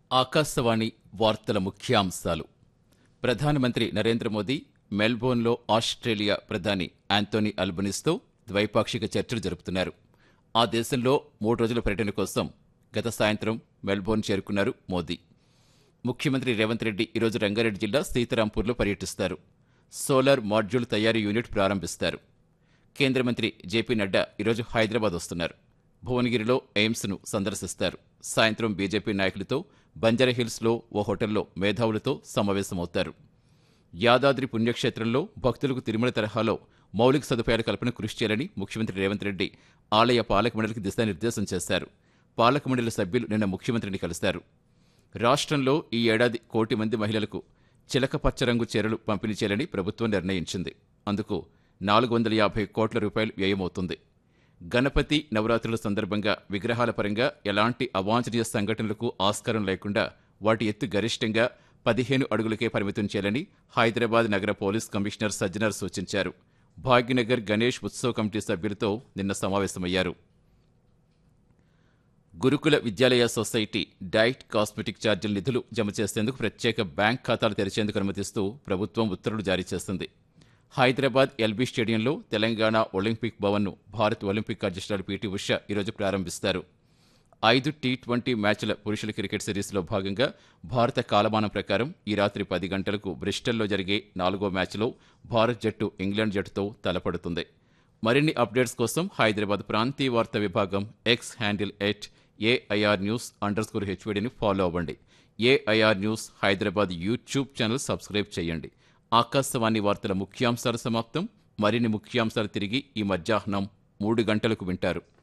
ఆకాశవాణి వార్తల ముఖ్యాంశాలు ప్రధానమంత్రి నరేంద్ర మోదీ మెల్బోర్న్లో ఆస్ట్రేలియా ప్రధాని యాంతోనీ అల్బనీస్తో ద్వైపాక్షిక చర్చలు జరుపుతున్నారు ఆ దేశంలో మూడు రోజుల పర్యటన కోసం గత సాయంత్రం మెల్బోర్న్ చేరుకున్నారు మోదీ ముఖ్యమంత్రి రేవంత్ రెడ్డి ఈరోజు రంగారెడ్డి జిల్లా సీతారాంపూర్లో పర్యటిస్తారు సోలార్ మాడ్యూల్ తయారీ యూనిట్ ప్రారంభిస్తారు కేంద్ర మంత్రి జేపీ నడ్డా ఈరోజు హైదరాబాద్ వస్తున్నారు భువనగిరిలో ఎయిమ్స్ను సందర్శిస్తారు సాయంత్రం బీజేపీ నాయకులతో బంజారాహిల్స్లో ఓ హోటల్లో మేధావులతో సమావేశమవుతారు యాదాద్రి పుణ్యక్షేత్రంలో భక్తులకు తిరుమల తరహాలో మౌలిక సదుపాయాల కల్పన కృషి చేయాలని ముఖ్యమంత్రి రేవంత్ రెడ్డి ఆలయ పాలక మండలికి దిశానిర్దేశం చేశారు పాలక మండలి సభ్యులు నిన్న ముఖ్యమంత్రిని కలిశారు రాష్ట్రంలో ఈ ఏడాది కోటి మంది మహిళలకు చిలక పచ్చ రంగు చీరలు పంపిణీ చేయాలని ప్రభుత్వం నిర్ణయించింది అందుకు నాలుగు వందల యాభై కోట్ల రూపాయలు వ్యయమవుతుంది గణపతి నవరాత్రుల సందర్భంగా విగ్రహాల పరంగా ఎలాంటి అవాంఛనీయ సంఘటనలకు ఆస్కారం లేకుండా వాటి ఎత్తు గరిష్టంగా పదిహేను అడుగులకే పరిమితం చేయాలని హైదరాబాద్ నగర పోలీస్ కమిషనర్ సజ్జనర్ సూచించారు భాగ్యనగర్ గణేష్ ఉత్సవ కమిటీ సభ్యులతో నిన్న సమావేశమయ్యారు గురుకుల విద్యాలయ సొసైటీ డైట్ కాస్మెటిక్ ఛార్జీల నిధులు జమ చేసేందుకు ప్రత్యేక బ్యాంక్ ఖాతాలు తెరిచేందుకు అనుమతిస్తూ ప్రభుత్వం ఉత్తర్వులు జారీ చేసింది హైదరాబాద్ ఎల్బీ స్టేడియంలో తెలంగాణ ఒలింపిక్ భవన్ను భారత్ ఒలింపిక్ అధ్యక్షురాలు పీటీ ఉష ఈరోజు ప్రారంభిస్తారు ఐదు టీ ట్వంటీ మ్యాచ్ల పురుషుల క్రికెట్ సిరీస్లో భాగంగా భారత కాలమానం ప్రకారం ఈ రాత్రి పది గంటలకు బ్రిస్టల్లో జరిగే నాలుగో మ్యాచ్లో భారత్ జట్టు ఇంగ్లాండ్ జట్టుతో తలపడుతుంది మరిన్ని అప్డేట్స్ కోసం హైదరాబాద్ ప్రాంతీయ వార్తా విభాగం X handle at AIR news underscore స్కోర్ హెచ్వీడీని ఫాలో అవ్వండి AIR news Hyderabad YouTube channel subscribe చేయండి ఆకాశవాణి వార్తల ముఖ్యాంశాలు సమాప్తం మరిన్ని ముఖ్యాంశాలు తిరిగి ఈ మధ్యాహ్నం మూడు గంటలకు వింటారు